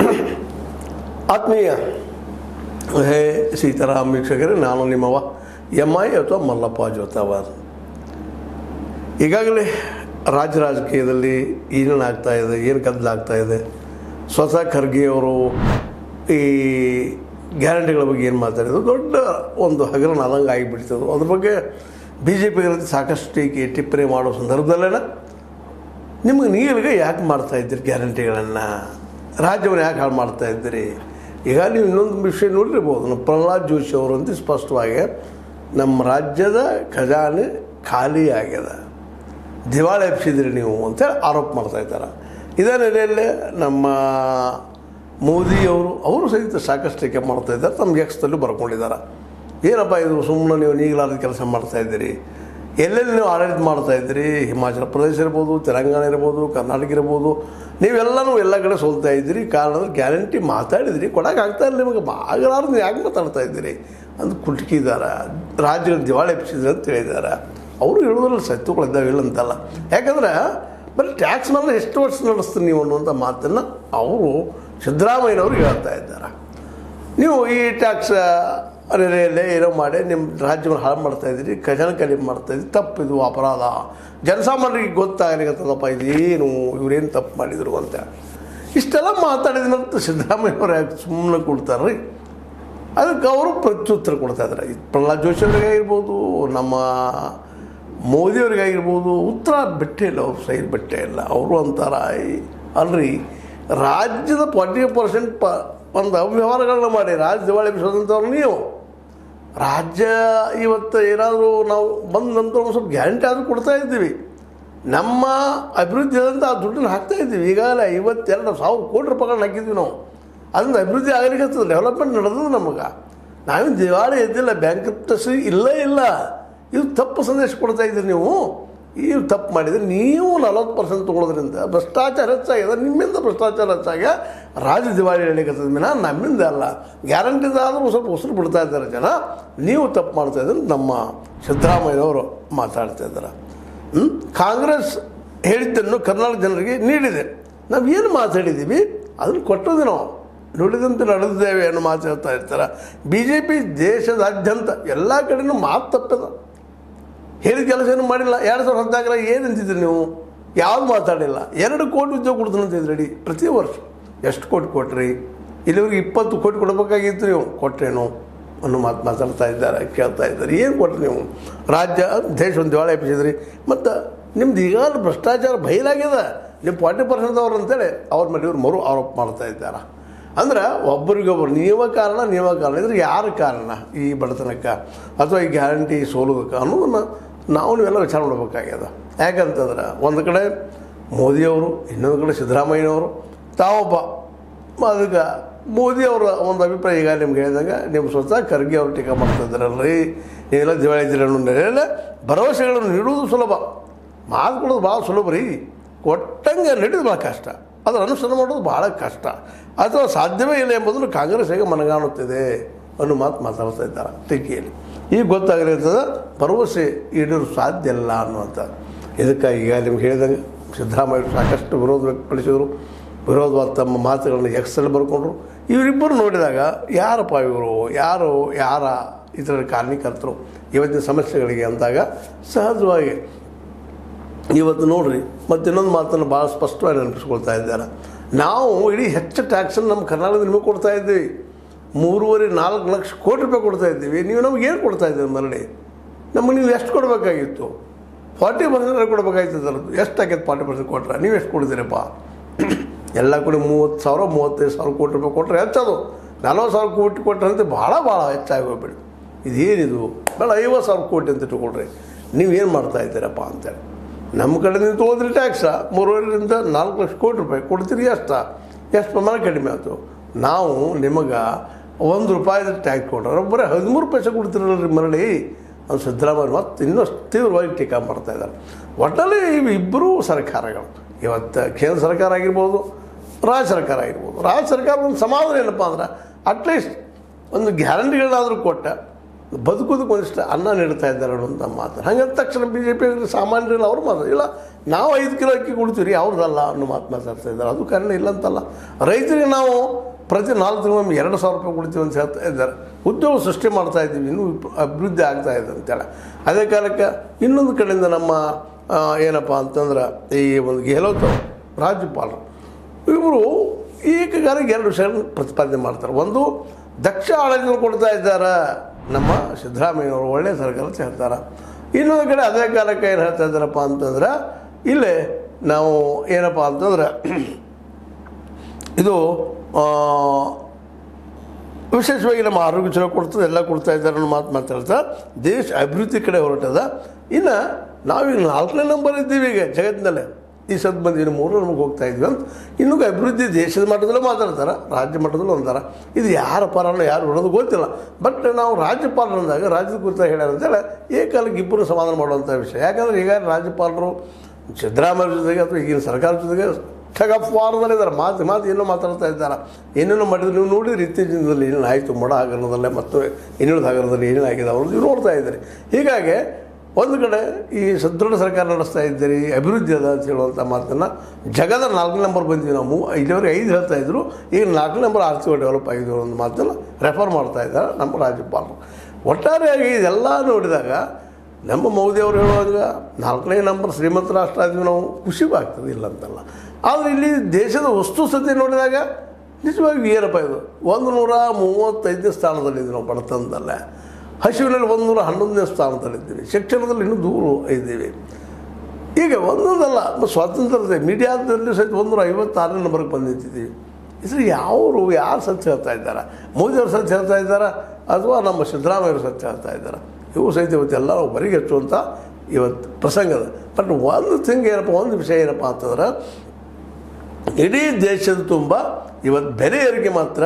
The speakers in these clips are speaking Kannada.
ಆತ್ಮೀಯ ಹೇ ಸೀತಾರಾಮ್ ವೀಕ್ಷಕರೇ ನಾನು ನಿಮ್ಮವ ಎಮ್ ಐ ಅಥವಾ ಮಲ್ಲಪ್ಪ ಜೋತಾವಾರ್ ಈಗಾಗಲೇ ರಾಜ್ಯ ರಾಜಕೀಯದಲ್ಲಿ ಏನೇನಾಗ್ತಾ ಇದೆ ಏನು ಗದ್ದಲಾಗ್ತಾ ಇದೆ ಸ್ವತಃ ಖರ್ಗೆಯವರು ಈ ಗ್ಯಾರಂಟಿಗಳ ಬಗ್ಗೆ ಏನು ಮಾತಾಡಿದ್ರು ದೊಡ್ಡ ಒಂದು ಹಗರಣ ಆದಂಗೆ ಆಗಿಬಿಡ್ತದೆ ಅದ್ರ ಬಗ್ಗೆ ಬಿ ಜೆ ಪಿಗಳಲ್ಲಿ ಸಾಕಷ್ಟು ಟೀಕೆ ಟಿಪ್ಪಣಿ ಮಾಡೋ ಸಂದರ್ಭದಲ್ಲೇನ ನಿಮಗೆ ನೀರಿಗೆ ಯಾಕೆ ಮಾಡ್ತಾ ಇದ್ದೀರಿ ಗ್ಯಾರಂಟಿಗಳನ್ನು ರಾಜ್ಯವನ್ನು ಯಾಕೆ ಹಾಳು ಮಾಡ್ತಾ ಇದ್ದೀರಿ ಈಗ ನೀವು ಇನ್ನೊಂದು ವಿಷಯ ನೋಡಿರ್ಬೋದು ನಮ್ಮ ಪ್ರಹ್ಲಾದ್ ಜೋಶಿ ಅವರಂತೂ ಸ್ಪಷ್ಟವಾಗಿ ನಮ್ಮ ರಾಜ್ಯದ ಖಜಾನೆ ಖಾಲಿ ಆಗ್ಯದ ದಿವಾಳಿ ಎಬ್ಸಿದ್ರಿ ನೀವು ಅಂತೇಳಿ ಆರೋಪ ಮಾಡ್ತಾ ಇದ್ದಾರೆ ಇದೇ ನೆಲೆಯಲ್ಲೇ ನಮ್ಮ ಮೋದಿಯವರು ಅವರು ಸಹಿತ ಸಾಕಷ್ಟು ಟೀಕೆ ಮಾಡ್ತಾ ಇದ್ದಾರೆ ತಮ್ಮ ಎಕ್ಸ್ದಲ್ಲೂ ಬರ್ಕೊಂಡಿದ್ದಾರೆ ಏನಪ್ಪ ಇದು ಸುಮ್ಮನೆ ನೀವು ನೀಗಲಾರದ ಕೆಲಸ ಮಾಡ್ತಾ ಇದ್ದೀರಿ ಎಲ್ಲೆಲ್ಲಿ ನೀವು ಆಡಳಿತ ಮಾಡ್ತಾ ಇದ್ದೀರಿ ಹಿಮಾಚಲ ಪ್ರದೇಶ ಇರ್ಬೋದು ತೆಲಂಗಾಣ ಇರ್ಬೋದು ಕರ್ನಾಟಕ ಇರ್ಬೋದು ನೀವೆಲ್ಲನೂ ಎಲ್ಲ ಕಡೆ ಸೋಲ್ತಾ ಇದ್ದೀರಿ ಕಾರಣ ಗ್ಯಾರಂಟಿ ಮಾತಾಡಿದ್ರಿ ಕೊಡೋಕೆ ಆಗ್ತಾ ಇಲ್ಲ ನಿಮಗೆ ಆಗಲಾರ್ದು ಯಾಕೆ ಮಾತಾಡ್ತಾ ಇದ್ದೀರಿ ಅಂತ ಕುಟ್ಕಿದ್ದಾರೆ ರಾಜ್ಯಗಳ ದಿವಾಳಿ ಎಬ್ಸಿದ್ರು ಅಂತ ಹೇಳಿದ್ದಾರೆ ಅವರು ಹೇಳೋದ್ರಲ್ಲಿ ಸತ್ಯಗಳಿದ್ದಾವೆ ಇಲ್ಲ ಅಂತಲ್ಲ ಯಾಕಂದ್ರೆ ಬರೀ ಟ್ಯಾಕ್ಸ್ ಮೇಲೆ ಎಷ್ಟು ವರ್ಷ ನಡೆಸ್ತೀರಿ ನೀವು ಅನ್ನುವಂಥ ಮಾತನ್ನು ಅವರು ಸಿದ್ದರಾಮಯ್ಯನವರು ಹೇಳ್ತಾ ಇದ್ದಾರೆ ನೀವು ಈ ಟ್ಯಾಕ್ಸ್ ಅರೆರೆಯಲ್ಲೇ ಏನೋ ಮಾಡಿ ನಿಮ್ಮ ರಾಜ್ಯವನ್ನು ಹಾಳು ಮಾಡ್ತಾ ಇದ್ದೀರಿ ಖಜಾನೆ ಖಾಲಿ ಮಾಡ್ತಾ ಇದ್ದೀರಿ ತಪ್ಪಿದು ಅಪರಾಧ ಜನಸಾಮಾನ್ಯರಿಗೆ ಗೊತ್ತಾಗಲಿಕ್ಕತ್ತದಪ್ಪ ಇದೇನು ಇವರೇನು ತಪ್ಪು ಮಾಡಿದರು ಅಂತ ಇಷ್ಟೆಲ್ಲ ಮಾತಾಡಿದ ನಂತರ ಸಿದ್ದರಾಮಯ್ಯವ್ರು ಯಾಕೆ ಸುಮ್ಮನೆ ಕೊಡ್ತಾರೆ ರೀ ಅದಕ್ಕೆ ಅವರು ಪ್ರತ್ಯುತ್ತರ ಕೊಡ್ತಾ ಇದ್ದಾರೆ ಈ ಪ್ರಹ್ಲಾದ್ ಜೋಶಿ ಅವರಿಗಾಗಿರ್ಬೋದು ನಮ್ಮ ಮೋದಿಯವ್ರಿಗಾಗಿರ್ಬೋದು ಉತ್ತರ ಬಿಟ್ಟೇ ಇಲ್ಲ ಅವ್ರು ಸೈಡ್ ಬಿಟ್ಟೇ ಇಲ್ಲ ಅವರು ಅಂತಾರ ಈ- ಅಲ್ರಿ ರಾಜ್ಯದ ಫಾರ್ಟಿ ಪರ್ಸೆಂಟ್ ಪ ಒಂದು ಅವ್ಯವಹಾರಗಳನ್ನ ಮಾಡಿ ರಾಜ್ಯ ದಿವಾಳಿ ಎಬ್ಬಿಸೋದಂಥವ್ರು ನೀವು ರಾಜ್ಯ ಇವತ್ತು ಏನಾದರೂ ನಾವು ಬಂದ ನಂತರ ಒಂದು ಸ್ವಲ್ಪ ಗ್ಯಾರಂಟಿ ಆದರೂ ಕೊಡ್ತಾ ಇದ್ದೀವಿ ನಮ್ಮ ಅಭಿವೃದ್ಧಿ ಆದಂಥ ಆ ದುಡ್ಡನ್ನು ಹಾಕ್ತಾ ಇದ್ದೀವಿ ಈಗಾಗಲೇ ಐವತ್ತೆರಡು ಸಾವಿರ ಕೋಟಿ ರೂಪಾಯಿಗಳನ್ನ ಹಾಕಿದ್ವಿ ನಾವು ಅದರಿಂದ ಅಭಿವೃದ್ಧಿ ಆಗಲಿಕ್ಕೆ ಡೆವಲಪ್ಮೆಂಟ್ ನಡೆದದು ನಮಗೆ ನಾವೇನು ದಿವಾಳಿ ಎದ್ದಿಲ್ಲ ಬ್ಯಾಂಕ್ ಇಲ್ಲ ಇಲ್ಲ ಇದು ತಪ್ಪು ಸಂದೇಶ ಕೊಡ್ತಾ ಇದ್ದೀರಿ ನೀವು ನೀವು ತಪ್ಪು ಮಾಡಿದರೆ ನೀವು ನಲವತ್ತು ಪರ್ಸೆಂಟ್ ತೊಗೊಳೋದ್ರಿಂದ ಭ್ರಷ್ಟಾಚಾರ ಹೆಚ್ಚಾಗಿದೆ ನಿಮ್ಮಿಂದ ಭ್ರಷ್ಟಾಚಾರ ಹೆಚ್ಚಾಗ ರಾಜ್ಯ ದಿವಾಳಿ ಹೇಳಿಕತ್ತದ ಮೇನ ನಮ್ಮಿಂದ ಅಲ್ಲ ಗ್ಯಾರಂಟಿದಾದರೂ ಸ್ವಲ್ಪ ಉಸಿರು ಬಿಡ್ತಾ ಇದ್ದಾರೆ ಜನ ನೀವು ತಪ್ಪು ಮಾಡ್ತಾ ಇದ್ರೆ ನಮ್ಮ ಸಿದ್ದರಾಮಯ್ಯನವರು ಮಾತಾಡ್ತಾ ಇದ್ದಾರೆ ಹ್ಮ್? ಕಾಂಗ್ರೆಸ್ ಹೇಳಿದ್ದನ್ನು ಕರ್ನಾಟಕ ಜನರಿಗೆ ನೀಡಿದೆ ನಾವು ಏನು ಮಾತಾಡಿದ್ದೀವಿ ಅದನ್ನು ಕೊಟ್ಟದ್ದು ನಾವು ನುಡಿದಂತೆ ನಡೆದಿದ್ದೇವೆ ಅನ್ನೋ ಮಾತು ಹೇಳ್ತಾ ಇರ್ತಾರೆ ಬಿ ಜೆ ಪಿ ದೇಶದಾದ್ಯಂತ ಎಲ್ಲ ಕಡೆನೂ ಮಾತು ತಪ್ಪದ ಹೇಳಿದ ಕೆಲಸ ಏನು ಮಾಡಿಲ್ಲ ಎರಡು ಸಾವಿರದ ಹದಿನಾಲ್ಕರ ಏನು ಅಂತಿದ್ರಿ ನೀವು ಯಾವ್ದು ಮಾತಾಡಿಲ್ಲ ಎರಡು ಕೋಟಿ ಉದ್ಯೋಗ ಕೊಡ್ತೀನಿ ಅಂತಿದ್ರಿ ಅಡಿ ಪ್ರತಿ ವರ್ಷ ಎಷ್ಟು ಕೋಟಿ ಕೊಟ್ರಿ ಇಲ್ಲಿವರೆಗೆ ಇಪ್ಪತ್ತು ಕೋಟಿ ಕೊಡಬೇಕಾಗಿತ್ತು ನೀವು ಕೊಟ್ರೇನು ಅನ್ನೋ ಮಾತು ಮಾತಾಡ್ತಾ ಇದ್ದಾರೆ ಕೇಳ್ತಾ ಇದ್ದಾರೆ ಏನು ಕೊಟ್ರಿ ನೀವು ರಾಜ್ಯ ದೇಶ ಒಂದು ದಿವಾಳಿ ಎಬ್ಬಿಸಿದ್ರಿ ಮತ್ತು ನಿಮ್ದು ಈಗಾಗಲೇ ಭ್ರಷ್ಟಾಚಾರ ಬಯಲಾಗ್ಯದ ನಿಮ್ಮ ಫಾರ್ಟಿ ಪರ್ಸೆಂಟ್ ಅವ್ರು ಅಂತೇಳಿ ಅವ್ರ ಮೇಲೆ ಇವ್ರು ಮರು ಆರೋಪ ಮಾಡ್ತಾ ಇದ್ದಾರೆ ಅಂದ್ರೆ ಒಬ್ಬರಿಗೊಬ್ಬರು ನೀವ ಕಾರಣ ನೀವ ಕಾರಣ ಇದ್ರೆ ಯಾರ ಕಾರಣ ಈ ಬಡತನಕ್ಕೆ ಅಥವಾ ಈ ಗ್ಯಾರಂಟಿ ಸೋಲುವುದಕ್ಕೆ ಅನ್ನೋದನ್ನು ನಾವು ನೀವೆಲ್ಲ ವಿಚಾರ ಮಾಡಬೇಕಾಗ್ಯದ ಯಾಕಂತಂದ್ರೆ ಒಂದು ಕಡೆ ಮೋದಿಯವರು ಇನ್ನೊಂದು ಕಡೆ ಸಿದ್ದರಾಮಯ್ಯನವರು ತಾವೊಬ್ಬ ಅದಕ್ಕೆ ಮೋದಿಯವರ ಒಂದು ಅಭಿಪ್ರಾಯ ಈಗ ನಿಮ್ಗೆ ಹೇಳಿದಾಗ ನೀವು ಸ್ವತಃ ಖರ್ಗೆ ಅವರು ಟೀಕಾ ಮಾಡ್ತಾ ಇದ್ದಾರಲ್ರಿ ನೀವೆಲ್ಲ ದಿವಾಳಿ ಇದ್ದೀರಿ ಅನ್ನೋ ನೆಲೆಯಲ್ಲೇ ಭರವಸೆಗಳನ್ನು ನೀಡುವುದು ಸುಲಭ ಮಾತು ಕೊಡೋದು ಭಾಳ ಸುಲಭ ರೀ ಕೊಟ್ಟಂಗೆ ನಡೆಯೋದು ಭಾಳ ಕಷ್ಟ ಅದರ ಅನುಸರಣ ಮಾಡೋದು ಭಾಳ ಕಷ್ಟ ಅಥವಾ ಸಾಧ್ಯವೇ ಇಲ್ಲ ಎಂಬುದನ್ನು ಕಾಂಗ್ರೆಸ್ ಹೇಗೆ ಮನಗಾಣುತ್ತಿದೆ ಅನ್ನೋ ಮಾತು ಮಾತಾಡ್ತಾ ಇದ್ದಾರೆ ಟೀಕೆಯಲ್ಲಿ ಈಗ ಗೊತ್ತಾಗಿರ್ತದೆ ಭರವಸೆ ಈಡೇರು ಸಾಧ್ಯ ಇಲ್ಲ ಅನ್ನುವಂಥ ಇದಕ್ಕಾಗಿ ಈಗ ನಿಮ್ಗೆ ಹೇಳಿದಂಗೆ ಸಿದ್ದರಾಮಯ್ಯ ಸಾಕಷ್ಟು ವಿರೋಧ ವ್ಯಕ್ತಪಡಿಸಿದರು ವಿರೋಧವಾದ ತಮ್ಮ ಮಾತುಗಳನ್ನು ಎಕ್ಸಲ್ಲಿ ಬರ್ಕೊಂಡ್ರು ಇವರಿಬ್ಬರು ನೋಡಿದಾಗ ಯಾರಪ್ಪ ಇವರು ಯಾರು ಯಾರ ಇತರ ಕಾರಣೀಕರ್ತರು ಇವತ್ತಿನ ಸಮಸ್ಯೆಗಳಿಗೆ ಅಂದಾಗ ಸಹಜವಾಗಿ ಇವತ್ತು ನೋಡ್ರಿ ಮತ್ತು ಇನ್ನೊಂದು ಮಾತನ್ನು ಭಾಳ ಸ್ಪಷ್ಟವಾಗಿ ನೆನಪಿಸ್ಕೊಳ್ತಾ ಇದ್ದಾರೆ ನಾವು ಇಡೀ ಹೆಚ್ಚು ಟ್ಯಾಕ್ಸನ್ನು ನಮ್ಮ ಕರ್ನಾಟಕದ ನಿಮಗೆ ಕೊಡ್ತಾ ಇದ್ದೀವಿ ಮೂರುವರೆ ನಾಲ್ಕು ಲಕ್ಷ ಕೋಟಿ ರೂಪಾಯಿ ಕೊಡ್ತಾ ಇದ್ದೀವಿ ನೀವು ನಮ್ಗೆ ಏನು ಕೊಡ್ತಾ ಇದ್ದೀವಿ ಮರಳಿ ನಮಗೆ ನೀವು ಎಷ್ಟು ಕೊಡಬೇಕಾಗಿತ್ತು ಫಾರ್ಟಿ ಪರ್ಸೆಂಟ್ ಕೊಡಬೇಕಾಗಿತ್ತು ಅದರದ್ದು ಎಷ್ಟು ಆಗೈತೆ ಫಾರ್ಟಿ ಪರ್ಸೆಂಟ್ ಕೊಟ್ರೆ ನೀವು ಎಷ್ಟು ಕೊಡ್ತೀರಪ್ಪ ಎಲ್ಲ ಕೂಡ ಮೂವತ್ತು ಸಾವಿರ ಮೂವತ್ತೈದು ಸಾವಿರ ಕೋಟಿ ರೂಪಾಯಿ ಕೊಟ್ಟರೆ ಹೆಚ್ಚದು ನಲ್ವತ್ತು ಸಾವಿರ ಕೋಟಿ ಕೊಟ್ಟರೆ ಅಂತ ಭಾಳ ಭಾಳ ಹೆಚ್ಚಾಗಿ ಹೋಗ್ಬಿಡಿ ಇದೇನಿದು ಬೇಡ ಐವತ್ತು ಸಾವಿರ ಕೋಟಿ ಅಂತ ಇಟ್ಕೊಳ್ರಿ ನೀವೇನು ಮಾಡ್ತಾ ಇದ್ದೀರಪ್ಪ ಅಂತೇಳಿ ನಮ್ಮ ಕಡೆ ನೀವು ತೊಗೊಂಡ್ರಿ ಟ್ಯಾಕ್ಸ ಮೂರುವರೆಯಿಂದ ನಾಲ್ಕು ಲಕ್ಷ ಕೋಟಿ ರೂಪಾಯಿ ಕೊಡ್ತೀರಿ ಎಷ್ಟ ಎಷ್ಟು ಪ್ರಮಾಣ ಕಡಿಮೆ ಆಯಿತು ನಾವು ನಿಮಗೆ ಒಂದು ರೂಪಾಯಿದ ಟ್ಯಾಕ್ಸ್ ಕೊಟ್ಟರೆ ಬರೀ ಹದಿಮೂರು ಪೈಸೆ ಕೊಡ್ತಿರಲ್ರಿ ಮರಳಿ ಅದು ಸಿದ್ದರಾಮಯ್ಯ ಮತ್ತು ಇನ್ನಷ್ಟು ತೀವ್ರವಾಗಿ ಟೀಕಾ ಮಾಡ್ತಾ ಇದ್ದಾರೆ ಒಟ್ಟಲ್ಲಿ ಇವು ಇಬ್ಬರೂ ಸರ್ಕಾರಗಳು ಇವತ್ತು ಕೇಂದ್ರ ಸರ್ಕಾರ ಆಗಿರ್ಬೋದು ರಾಜ್ಯ ಸರ್ಕಾರ ಆಗಿರ್ಬೋದು ರಾಜ್ಯ ಸರ್ಕಾರ ಒಂದು ಸಮಾಧಾನ ಏನಪ್ಪ ಅಂದ್ರೆ ಅಟ್ಲೀಸ್ಟ್ ಒಂದು ಗ್ಯಾರಂಟಿಗಳಾದರೂ ಕೊಟ್ಟ ಬದುಕೋದಕ್ಕೆ ಒಂದಿಷ್ಟು ಅನ್ನ ನೀಡ್ತಾ ಇದ್ದಾರೆ ಅನ್ನೋಂಥ ಮಾತು ಹಂಗಂದ ತಕ್ಷಣ ಬಿ ಜೆ ಪಿ ಸಾಮಾನ್ಯರಲ್ಲಿ ಅವರು ಮಾತು ಇಲ್ಲ ನಾವು ಐದು ಕಿಲೋ ಅಕ್ಕಿ ಕೊಡ್ತೀವಿ ರೀ ಅವ್ರದ್ದಲ್ಲ ಅನ್ನೋ ಮಾತು ಮಾತಾಡ್ತಾ ಇದ್ದಾರೆ ಅದು ಕಾರಣ ಇಲ್ಲ ಅಂತಲ್ಲ ರೈತರಿಗೆ ನಾವು ಪ್ರತಿ ನಾಲ್ಕು ತಿಂಗಳು ಎರಡು ಸಾವಿರ ರೂಪಾಯಿ ಕೊಡ್ತೀವಿ ಅಂತ ಹೇಳ್ತಾ ಇದ್ದಾರೆ ಉದ್ಯೋಗ ಸೃಷ್ಟಿ ಮಾಡ್ತಾ ಇದ್ದೀವಿ ಇನ್ನೂ ವಿಪ್- ಅಭಿವೃದ್ಧಿ ಆಗ್ತಾ ಇದೆ ಅಂತೇಳಿ ಅದೇ ಕಾಲಕ್ಕೆ ಇನ್ನೊಂದು ಕಡೆಯಿಂದ ನಮ್ಮ ಆ, ಏನಪ್ಪ ಅಂತಂದ್ರೆ ಈ ಒಂದು ಗೆಹ್ಲೋತ್ ರಾಜ್ಯಪಾಲರು ಇವರು ಏಕಗಾರಿಗೆ ಎರಡು ವಿಷಯಗಳನ್ನು ಪ್ರತಿಪಾದನೆ ಮಾಡ್ತಾರೆ ಒಂದು ದಕ್ಷ ಆಡಳಿತ ಕೊಡ್ತಾ ಇದ್ದಾರೆ ನಮ್ಮ ಸಿದ್ದರಾಮಯ್ಯವರು ಒಳ್ಳೆಯ ಸರ್ಕಾರ ಅಂತ ಹೇಳ್ತಾರೆ ಇನ್ನೊಂದು ಕಡೆ ಅದೇ ಕಾಲಕ್ಕೆ ಏನು ಹೇಳ್ತಾ ಇದ್ದಾರಪ್ಪ ಅಂತಂದ್ರೆ ಇಲ್ಲೇ ನಾವು ಏನಪ್ಪ ಅಂತಂದ್ರೆ ಇದು ಆ, ವಿಶೇಷವಾಗಿ ನಮ್ಮ ಆರೋಗ್ಯ ಚಲೋ ಕೊಡ್ತದೆ ಎಲ್ಲ ಕೊಡ್ತಾ ಇದ್ದಾರೆ ಅನ್ನೋ ಮಾತು ಮಾತಾಡ್ತಾ ದೇಶ ಅಭಿವೃದ್ಧಿ ಕಡೆ ಹೊರಟದ ಇನ್ನು ನಾವೀಗ ನಾಲ್ಕನೇ ನಂಬರ್ ಇದ್ದೀವಿ ಈಗ ಜಗತ್ತಿನಲ್ಲೇ ಈ ಸದ್ ಬಂದು ಇನ್ನು ಮೂರು ನಮಗೆ ಹೋಗ್ತಾ ಇದ್ವಿ ಅಂತ ಇನ್ನೂ ಅಭಿವೃದ್ಧಿ ದೇಶದ ಮಟ್ಟದಲ್ಲೂ ಮಾತಾಡ್ತಾರೆ ರಾಜ್ಯ ಮಟ್ಟದಲ್ಲೂ ಅಂತಾರೆ ಇದು ಯಾರ ಪರಲ್ಲ ಯಾರು ಹೊಡೋದು ಗೊತ್ತಿಲ್ಲ ಬಟ್ ನಾವು ರಾಜ್ಯಪಾಲರು ಅಂದಾಗ ರಾಜ್ಯದ ಕುರಿತಾಗಿ ಹೇಳ್ಯಾರ ಅಂತೇಳಿ ಏಕಾಲಕ್ಕೆ ಇಬ್ಬರು ಸಮಾಧಾನ ಮಾಡುವಂಥ ವಿಷಯ ಯಾಕಂದ್ರೆ ಈಗ ರಾಜ್ಯಪಾಲರು ಸಿದ್ದರಾಮಯ್ಯ ಜೊತೆಗೆ ಅಥವಾ ಈಗಿನ ಸರ್ಕಾರದ ಜೊತೆಗೆ ಠಗಫ್ವಾರದಲ್ಲಿದ್ದಾರೆ ಮಾತು ಮಾತು ಏನೋ ಮಾತಾಡ್ತಾ ಇದ್ದಾರೆ ಏನೇನೋ ಮಾಡಿದ್ರು ನೀವು ನೋಡಿದ್ರೆ ಇತ್ತೀಚಿನ ದಿನದಲ್ಲಿ ಏನೇನು ಆಯಿತು ಮೊಡ ಹಗರಣದಲ್ಲೇ ಮತ್ತು ಇನ್ನುಳಿದ ಹಗರಣದಲ್ಲಿ ಏನೇನು ಆಗಿದೆ ಅವರು ನೀವು ನೋಡ್ತಾ ಇದ್ದೀರಿ ಹೀಗಾಗಿ ಒಂದು ಕಡೆ ಈ ಸದೃಢ ಸರ್ಕಾರ ನಡೆಸ್ತಾ ಇದ್ದೀರಿ ಅಭಿವೃದ್ಧಿ ಅದ ಅಂತ ಹೇಳುವಂಥ ಮಾತನ್ನು ಜಗದ ನಾಲ್ಕು ನಂಬರ್ ಬಂದ್ವಿ ನಾವು ಮೂ ಇಲ್ಲಿವರೆಗೆ ಐದು ಹೇಳ್ತಾ ಇದ್ರು ಈಗ ನಾಲ್ಕು ನಂಬರ್ ಆರ್ಥಿಕ ಡೆವಲಪ್ ಆಗಿದೆ ಅನ್ನೋ ಮಾತನ್ನು ರೆಫರ್ ಮಾಡ್ತಾ ಇದ್ದಾರೆ ನಮ್ಮ ರಾಜ್ಯಪಾಲರು ಒಟ್ಟಾರೆಯಾಗಿ ಇದೆಲ್ಲ ನೋಡಿದಾಗ ನಮ್ಮ ಮೋದಿ ಅವರು ಹೇಳುವಾಗ ನಾಲ್ಕನೇ ನಂಬರ್ ಶ್ರೀಮಂತ ರಾಷ್ಟ್ರ ಆದ್ವಿ ನಾವು ಖುಷಿಗೂ ಆಗ್ತದೆ ಇಲ್ಲ ಅಂತಲ್ಲ ಆದರೆ ಇಲ್ಲಿ ದೇಶದ ವಸ್ತು ಸ್ಥಿತಿ ನೋಡಿದಾಗ ನಿಜವಾಗಿ ಏನಪ್ಪ ಇದು ಒಂದು ನೂರ ಮೂವತ್ತೈದನೇ ಸ್ಥಾನದಲ್ಲಿದ್ದೀವಿ ನಾವು ಬಡತನದಲ್ಲೇ ಹಸಿವಿನಲ್ಲಿ ಒಂದು ನೂರ ಹನ್ನೊಂದನೇ ಸ್ಥಾನದಲ್ಲಿದ್ದೀವಿ ಶಿಕ್ಷಣದಲ್ಲಿ ಇನ್ನೂ ದೂರ ಇದ್ದೀವಿ ಈಗ ಒಂದೊಂದಲ್ಲ ಮತ್ತು ಸ್ವಾತಂತ್ರ್ಯದ ಮೀಡಿಯಾದಲ್ಲಿ ಸಹಿತ ಒಂದೂರ ಐವತ್ತಾರನೇ ನಂಬರ್ಗೆ ಬಂದು ನಿಂತಿದ್ದೀವಿ ಇದ್ರ ಯಾರು ಯಾರು ಸತ್ಯ ಹೇಳ್ತಾ ಇದ್ದಾರೆ ಮೋದಿಯವರು ಸತ್ಯ ಹೇಳ್ತಾ ಇದ್ದಾರಾ ಅಥವಾ ನಮ್ಮ ಸಿದ್ದರಾಮಯ್ಯವರು ಸತ್ಯ ಹೇಳ್ತಾ ಇದ್ದಾರೆ ಇವು ಸಹಿತ ಇವತ್ತೆಲ್ಲ ನಾವು ಬರಿಗೆ ಹಚ್ಚುವಂಥ ಇವತ್ತು ಪ್ರಸಂಗದ ಬಟ್ ಒಂದು ಥಿಂಗ್ ಏನಪ್ಪ ಒಂದು ವಿಷಯ ಏನಪ್ಪ ಅಂತಂದ್ರೆ ಇಡೀ ದೇಶದ ತುಂಬ ಇವತ್ತು ಬೆಲೆ ಏರಿಕೆ ಮಾತ್ರ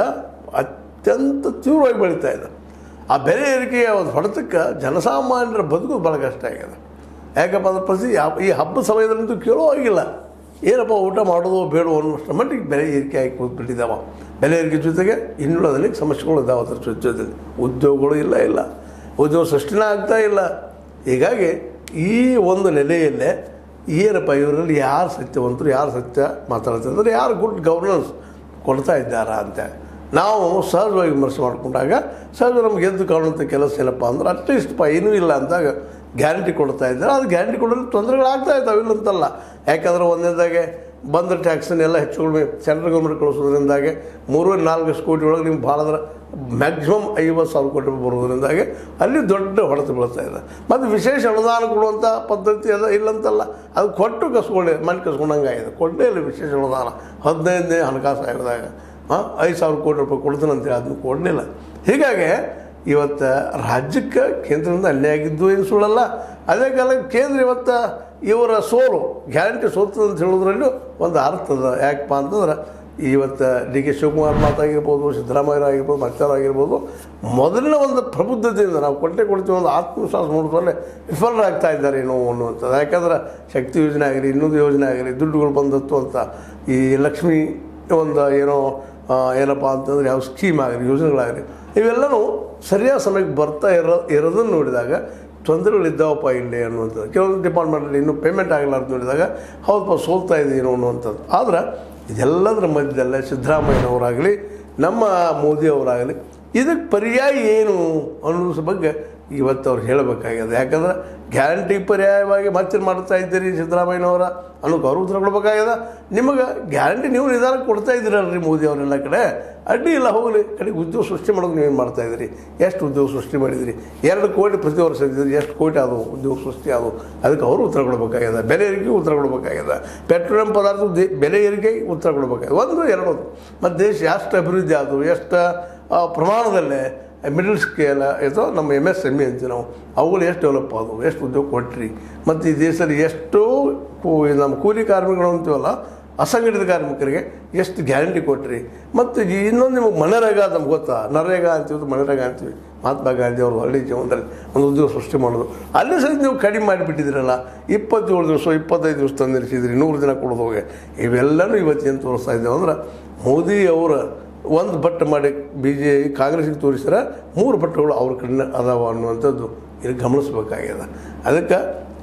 ಅತ್ಯಂತ ತೀವ್ರವಾಗಿ ಬೆಳೀತಾ ಇದೆ ಆ ಬೆಲೆ ಏರಿಕೆಯ ಒಂದು ಹೊಡೆತಕ್ಕೆ ಜನಸಾಮಾನ್ಯರ ಬದುಕು ಭಾಳ ಕಷ್ಟ ಆಗಿದೆ ಯಾಕಪ್ಪ ಅಂದ್ರೆ ಪ್ರತಿ ಯಾವ- ಈ ಹಬ್ಬದ ಸಮಯದಲ್ಲಂತೂ ಕೇಳೋ ಆಗಿಲ್ಲ ಏನಪ್ಪ ಊಟ ಮಾಡೋದು ಬೇಡೋ ಅನ್ನೋಷ್ಟು ಮಟ್ಟಿಗೆ ಬೆಲೆ ಏರಿಕೆ ಆಗಿ ಕೂತ್ಬಿಟ್ಟಿದ್ದಾವ ಬೆಲೆ ಏರಿಕೆ ಜೊತೆಗೆ ಇನ್ನುಳದಲ್ಲಿ ಸಮಸ್ಯೆಗಳು ಇದಾವೆ ಅದ್ರ ಜೊತೆ ಜೊತೆಲಿ ಉದ್ಯೋಗಗಳು ಇಲ್ಲ ಇಲ್ಲ ಉದ್ಯೋಗ ಸೃಷ್ಟಿನೇ ಆಗ್ತಾ ಇಲ್ಲ ಹೀಗಾಗಿ ಈ ಒಂದು ನೆಲೆಯಲ್ಲೇ ಏನಪ್ಪ ಇವರಲ್ಲಿ ಯಾರು ಸತ್ಯವಂತರು ಯಾರು ಸತ್ಯ ಮಾತಾಡ್ತಿದ್ದಾರೆ ಯಾರು ಗುಡ್ ಗವರ್ನೆನ್ಸ್ ಕೊಡ್ತಾ ಇದ್ದಾರಾ ಅಂತ ನಾವು ಸಹಜವಾಗಿ ವಿಮರ್ಶೆ ಮಾಡಿಕೊಂಡಾಗ ಸಹಜ ನಮ್ಗೆ ಎದ್ದು ಕಾಣುವಂಥ ಕೆಲಸ ಏನಪ್ಪ ಅಂದ್ರೆ ಅಟ್ಲೀಸ್ಟ್ ಪ ಏನೂ ಇಲ್ಲ ಅಂದಾಗ ಗ್ಯಾರಂಟಿ ಕೊಡ್ತಾ ಇದ್ದಾರೆ ಅದು ಗ್ಯಾರಂಟಿ ಕೊಡಲು ತೊಂದರೆಗಳಾಗ್ತಾ ಇದ್ದಾವೆ ಇಲ್ಲ ಅಂತಲ್ಲ ಯಾಕಂದ್ರೆ ಒಂದನೇದಾಗೆ ಬಂದ ಟ್ಯಾಕ್ಸನ್ನೆಲ್ಲ ಹೆಚ್ಚು ಕಡಿಮೆ ಸೆಂಟ್ರಲ್ ಗೌರ್ಮೆಂಟ್ ಕಳಿಸೋದ್ರಿಂದಾಗೆ ಮೂರು ನಾಲ್ಕು ಕೋಟಿ ಒಳಗೆ ನಿಮ್ಗೆ ಭಾಳ ಅಂದ್ರೆ ಮ್ಯಾಕ್ಸಿಮಮ್ ಐವತ್ತು ಸಾವಿರ ಕೋಟಿ ರೂಪಾಯಿ ಬರೋದ್ರಿಂದಾಗೆ ಅಲ್ಲಿ ದೊಡ್ಡ ಹೊಡೆತ ಬೀಳ್ತಾ ಇದೆ ಮತ್ತು ವಿಶೇಷ ಅನುದಾನ ಕೊಡುವಂಥ ಪದ್ಧತಿ ಅದ ಇಲ್ಲಂತಲ್ಲ ಅದು ಕೊಟ್ಟು ಕಸ್ಕೊಳ್ಳಿ ಮನೆ ಕಸ್ಕೊಂಡಂಗೆ ಆಗಿದೆ ಕೊಡಲೇ ಇಲ್ಲ ವಿಶೇಷ ಅನುದಾನ ಹದಿನೈದನೇ ಹಣಕಾಸು ಆಯೋಗದಾಗ ಹಾಂ ಐದು ಸಾವಿರ ಕೋಟಿ ರೂಪಾಯಿ ಕೊಡ್ತೀನಿ ಅಂತೇಳಿ ಅದನ್ನು ಕೊಡಲಿಲ್ಲ ಹೀಗಾಗಿ ಇವತ್ತು ರಾಜ್ಯಕ್ಕೆ ಕೇಂದ್ರದಿಂದ ಅನ್ಯಾಯ ಆಗಿದ್ದು ಏನು ಸುಳ್ಳಲ್ಲ ಅದೇ ಕಾಲಕ್ಕೆ ಕೇಂದ್ರ ಇವತ್ತು ಇವರ ಸೋಲು ಗ್ಯಾರಂಟಿ ಸೋತದ ಅಂತ ಹೇಳೋದ್ರಲ್ಲೂ ಒಂದು ಅರ್ಥ ಅದ ಯಾಕಪ್ಪ ಅಂತಂದ್ರೆ ಇವತ್ತು ಡಿ ಕೆ ಶಿವಕುಮಾರ್ ಮಾತಾಗಿರ್ಬೋದು ಸಿದ್ದರಾಮಯ್ಯ ಆಗಿರ್ಬೋದು ಮತ್ತಾರು ಆಗಿರ್ಬೋದು ಮೊದಲಿನ ಒಂದು ಪ್ರಬುದ್ಧತೆಯಿಂದ ನಾವು ಕೊಟ್ಟೆ ಕೊಡ್ತೀವಿ ಒಂದು ಆತ್ಮವಿಶ್ವಾಸ ಮೂಡಿಸೋಲ್ಲೇ ವಿಫಲರಾಗ್ತಾ ಇದ್ದಾರೆ ಏನೋ ಅನ್ನುವಂಥದ್ದು ಯಾಕಂದ್ರೆ ಶಕ್ತಿ ಯೋಜನೆ ಆಗಿರಿ ಇನ್ನೊಂದು ಯೋಜನೆ ಆಗಿರಿ ದುಡ್ಡುಗಳು ಬಂದತ್ತು ಅಂತ ಈ ಲಕ್ಷ್ಮಿ ಒಂದು ಏನೋ ಆ, ಏನಪ್ಪ ಅಂತಂದ್ರೆ ಯಾವ ಸ್ಕೀಮ್ ಆಗಲಿ ಯೋಜನೆಗಳಾಗಲಿ ಇವೆಲ್ಲನೂ ಸರಿಯಾದ ಸಮಯಕ್ಕೆ ಬರ್ತಾ ಇರೋ ಇರೋದನ್ನು ನೋಡಿದಾಗ ತೊಂದರೆಗಳಿದ್ದಾವಪ್ಪ ಇಲ್ಲಿ ಅನ್ನುವಂಥದ್ದು ಕೆಲವೊಂದು ಡಿಪಾರ್ಟ್ಮೆಂಟಲ್ಲಿ ಇನ್ನೂ ಪೇಮೆಂಟ್ ಆಗಲ್ಲ ಅಂತ ನೋಡಿದಾಗ ಹೌದಪ್ಪ ಸೋಲ್ತಾ ಇದ್ದೀನೋ ಅನ್ನುವಂಥದ್ದು ಆದ್ರೆ ಇದೆಲ್ಲದರ ಮಧ್ಯದಲ್ಲೇ ಸಿದ್ದರಾಮಯ್ಯನವರಾಗಲಿ ನಮ್ಮ ಮೋದಿಯವರಾಗಲಿ ಇದಕ್ಕೆ ಪರ್ಯಾಯ ಏನು ಅನ್ನೋದ್ರ ಬಗ್ಗೆ ಇವತ್ತು ಅವ್ರು ಹೇಳಬೇಕಾಗಿದೆ ಯಾಕಂದ್ರೆ ಗ್ಯಾರಂಟಿ ಪರ್ಯಾಯವಾಗಿ ಮತ್ತೆ ಮಾಡ್ತಾ ಇದ್ದೀರಿ ಸಿದ್ದರಾಮಯ್ಯನವರ ಅನ್ನೋಕೆ ಅವರು ಉತ್ತರ ಕೊಡ್ಬೇಕಾಗ್ಯದ ನಿಮಗೆ ಗ್ಯಾರಂಟಿ ನೀವು ನಿಧಾನ ಕೊಡ್ತಾ ಇದ್ದೀರಲ್ರಿ ಮೋದಿ ಅವರೆಲ್ಲ ಕಡೆ ಅಡ್ಡಿ ಇಲ್ಲ ಹೋಗಲಿ ಕಡೆಗೆ ಉದ್ಯೋಗ ಸೃಷ್ಟಿ ಮಾಡೋದು ನೀವೇನು ಮಾಡ್ತಾ ಇದ್ದೀರಿ ಎಷ್ಟು ಉದ್ಯೋಗ ಸೃಷ್ಟಿ ಮಾಡಿದಿರಿ ಎರಡು ಕೋಟಿ ಪ್ರತಿ ವರ್ಷ ಇದ್ದಿರಿ ಎಷ್ಟು ಕೋಟಿ ಆದವು ಉದ್ಯೋಗ ಸೃಷ್ಟಿ ಆದವು ಅದಕ್ಕೆ ಅವರು ಉತ್ತರ ಕೊಡಬೇಕಾಗ್ಯದ ಬೆಲೆ ಏರಿಕೆಗೆ ಉತ್ತರ ಕೊಡಬೇಕಾಗ್ಯದ ಪೆಟ್ರೋಲಿಯಂ ಪದಾರ್ಥ ದೇ- ಬೆಲೆ ಏರಿಕೆಗೆ ಉತ್ತರ ಕೊಡಬೇಕಾಗ್ಯದ ಒಂದು ಎರಡು ಮತ್ತು ದೇಶ ಎಷ್ಟು ಅಭಿವೃದ್ಧಿ ಆದವು ಎಷ್ಟು ಆ, ಪ್ರಮಾಣದಲ್ಲೇ ಮಿಡಲ್ ಸ್ಕೇಲ್ ಇದು ನಮ್ಮ ಎಮ್ ಎಸ್ ಎಮ್ ಇ ಅಂತೀವಿ ನಾವು ಅವುಗಳು ಎಷ್ಟು ಡೆವಲಪ್ ಆದವು ಎಷ್ಟು ಉದ್ಯೋಗ ಕೊಟ್ರಿ ಮತ್ತು ಈ ದೇಶದಲ್ಲಿ ಎಷ್ಟೋ ಕೂ- ಈ ನಮ್ಮ ಕೂಲಿ ಕಾರ್ಮಿಕರು ಅಂತೀವಲ್ಲ ಅಸಂಘಟಿತ ಕಾರ್ಮಿಕರಿಗೆ ಎಷ್ಟು ಗ್ಯಾರಂಟಿ ಕೊಟ್ರಿ ಮತ್ತು ಈ ಇನ್ನೊಂದು ನಿಮಗೆ ಮನರೇಗಾ ನಮ್ಗೆ ಗೊತ್ತಾ ನರೇಗಾ ಅಂತೀವಿ ಮನರೇಗಾ ಅಂತೀವಿ ಮಹಾತ್ಮ ಗಾಂಧಿ ಅವರು ಹಳ್ಳಿ ಜೀವನದಲ್ಲಿ ಒಂದು ಉದ್ಯೋಗ ಸೃಷ್ಟಿ ಮಾಡೋದು ಅಲ್ಲಿ ಸಹಿತ ನೀವು ಕಡಿಮೆ ಮಾಡಿಬಿಟ್ಟಿದ್ದೀರಲ್ಲ ಇಪ್ಪತ್ತೇಳು ದಿವಸ ಇಪ್ಪತ್ತೈದು ದಿವಸ ತಂದು ನಿಲ್ಲಿಸಿದ್ರಿ ನೂರು ದಿನ ಕೊಡೋದು ಹೋಗಿ ಇವೆಲ್ಲನೂ ಇವತ್ತೇನು ತೋರಿಸ್ತಾ ಇದ್ದೇವೆ ಅಂದ್ರೆ ಮೋದಿ ಅವರ ಒಂದು ಬಟ್ ಮಾಡಿ ಬಿ ಜೆ ಕಾಂಗ್ರೆಸ್ಗೆ ತೋರಿಸಿದ್ರೆ ಮೂರು ಬಟ್ಟಗಳು ಅವ್ರ ಕಡೆ ಅದಾವ ಅನ್ನುವಂಥದ್ದು ಇಲ್ಲಿ ಗಮನಿಸ್ಬೇಕಾಗ್ಯದ ಅದಕ್ಕೆ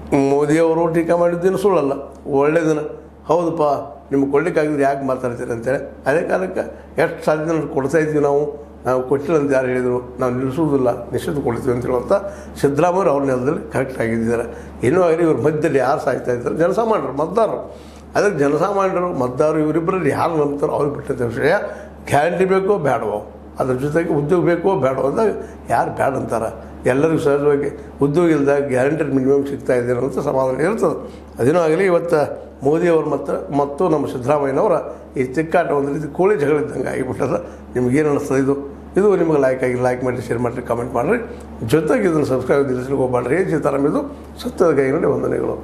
ಮೋದಿಯವರು ಟೀಕಾ ಮಾಡಿದ್ದೇನು ಸುಳ್ಳಲ್ಲ ಒಳ್ಳೆಯದನ್ನ ಹೌದಪ್ಪ ನಿಮ್ಗೆ ಕೊಡ್ಲಿಕ್ಕಾಗಿದ್ರೆ ಯಾಕೆ ಮಾತಾಡ್ತೀರಿ ಅಂತೇಳಿ ಅದೇ ಕಾರಣಕ್ಕೆ ಎಷ್ಟು ಸಾಧ್ಯ ಅಷ್ಟು ಕೊಡ್ತಾ ಇದ್ವಿ ನಾವು ನಾವು ಕೊಟ್ಟಿಲ್ಲ ಅಂತ ಯಾರು ಹೇಳಿದರು ನಾವು ನಿಲ್ಲಿಸುವುದಿಲ್ಲ ನಿಶ್ಚಿತ ಕೊಡ್ತೀವಿ ಅಂತ ಹೇಳುವಂಥ ಸಿದ್ದರಾಮಯ್ಯ ಅವ್ರ ನೆಲದಲ್ಲಿ ಕರೆಕ್ಟ್ ಆಗಿದ್ದಾರೆ ಇನ್ನೂ ಆಗಲಿ ಇವ್ರ ಮಧ್ಯದಲ್ಲಿ ಯಾರು ಸಾಯ್ತಾ ಇದ್ದಾರೆ ಜನಸಾಮಾನ್ಯರು ಮತದಾರರು ಅದಕ್ಕೆ ಜನಸಾಮಾನ್ಯರು ಮತದಾರರು ಇವರಿಬ್ಬರಲ್ಲಿ ಯಾರು ನಂಬ್ತಾರೋ ಅವ್ರಿಗೆ ಬಿಟ್ಟಂಥ ವಿಷಯ ಗ್ಯಾರಂಟಿ ಬೇಕೋ ಬೇಡವೋ ಅದ್ರ ಜೊತೆಗೆ ಉದ್ಯೋಗ ಬೇಕೋ ಬೇಡವೋ ಅಂದಾಗ ಯಾರು ಬೇಡ ಅಂತಾರೆ ಎಲ್ಲರಿಗೂ ಸಹಜವಾಗಿ ಉದ್ಯೋಗ ಇಲ್ದಾಗ ಗ್ಯಾರಂಟಿ ಮಿನಿಮಮ್ ಸಿಗ್ತಾ ಇದೆ ಅಂತ ಸಮಾಧಾನ ಇರ್ತದೆ ಅದೇನೋ ಆಗಲಿ ಇವತ್ತು ಮೋದಿಯವರು ಮತ್ತು ಮತ್ತು ನಮ್ಮ ಸಿದ್ದರಾಮಯ್ಯನವರ ಈ ತಿಕ್ಕಾಟ ಒಂದು ರೀತಿ ಕೋಳಿ ಜಗಳ ಇದ್ದಂಗೆ ಆಗಿಬಿಟ್ಟದ ನಿಮ್ಗೇನು ಅನ್ನಿಸ್ತದೆ ಇದು ಇದು ನಿಮಗೆ ಲೈಕ್ ಆಗಿ ಲೈಕ್ ಮಾಡಿ ಶೇರ್ ಮಾಡಿರಿ ಕಮೆಂಟ್ ಮಾಡಿರಿ ಜೊತೆಗೆ ಇದನ್ನು ಸಬ್ಸ್ಕ್ರೈಬ್ ತಿಳಿಸ್ಲಿಕ್ಕೆ ಹೋಗ್ಬೇಡ್ರಿ ಜೀತಾರಾಮ್ ಇದು ಸತ್ಯದ ಕೈಗಳಲ್ಲಿ ವಂದನೆಗಳು